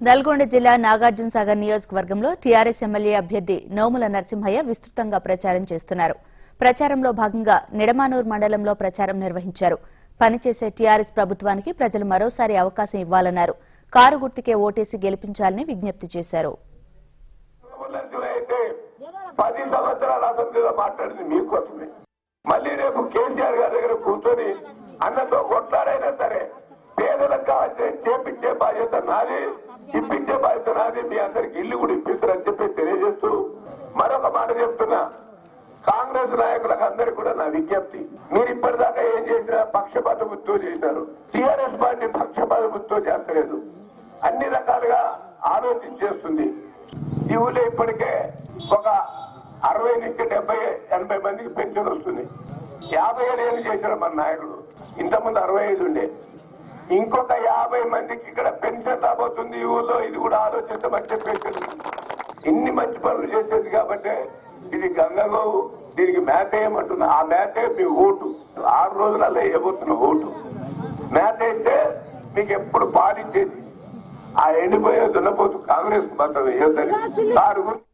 నల్గొండ జిల్లా నాగార్జున సాగర్ నియోజకవర్గంలో TRS MLA అభ్యర్థి నోముల నరసింహయ్య విస్తృతంగా ప్రచారం చేస్తున్నారు ప్రచారంలో భాగంగా నిడమానూర్ మండలంలో ప్రచారం నిర్వహించారు పనిచేసే టీఆర్ఎస్ ప్రభుత్వానికి ప్రజలు మరోసారి అవకాశం ఇవ్వాలన్నారు కారు గుర్తుకే ఓటేసి గెలిపించాలని విజ్ఞప్తి చేశారు ముఖ్యమంత్రి అయితే పది సంవత్సరాల అసెంబ్లీలో మాట్లాడింది మీకోసమే మళ్ళీ రేపు కేసీఆర్ గారి దగ్గర కూర్చొని అన్నతో కొట్లాడైనా సరే పేదలకు కావాల్సిన చేపించే బాధ్యత నాది ఇప్పించే బాధ్యత నాది మీ అందరికి ఇల్లు కూడా ఇప్పిస్తారని చెప్పి తెలియజేస్తూ మరొక మాట చెప్తున్నా కాంగ్రెస్ నాయకులకు అందరికీ కూడా నా విజ్ఞప్తి మీరు ఇప్పటిదాకా ఏం చేసినా పక్షపాత బుద్ధితో చేశారు టీఆర్ఎస్ పార్టీ పక్షపాత బుద్ధితో చేస్తలేదు అన్ని రకాలుగా ఆలోచించేస్తుంది ఈ ఊళ్ళో ఇప్పటికే ఒక అరవై నుంచి డెబ్బై ఎనభై మందికి పెన్షన్ వస్తుంది యాభై ఏళ్ళు చేశారు మన నాయకుడు ఇంతకుముందు అరవై ఐదు ఉండే ఇంకొక యాభై మందికి ఇక్కడ పెన్షన్ రాబోతుంది ఈ ఊళ్ళో ఇది కూడా ఆలోచించమని చెప్పేసి ఇన్ని మంచి పనులు చేసేది కాబట్టి ఇది గంగగోవు దీనికి మ్యాథ్ వేయమంటున్నా ఆ మ్యాథే మీ ఓటు ఆరు రోజులలో వేయబోతున్న ఓటు మ్యాథ్ అయితే మీకు ఎప్పుడు పాలించేది ఆ ఎండిపోయే దున్నపోతు కాంగ్రెస్ మాత్రం వేయొద్దని దాని గురించి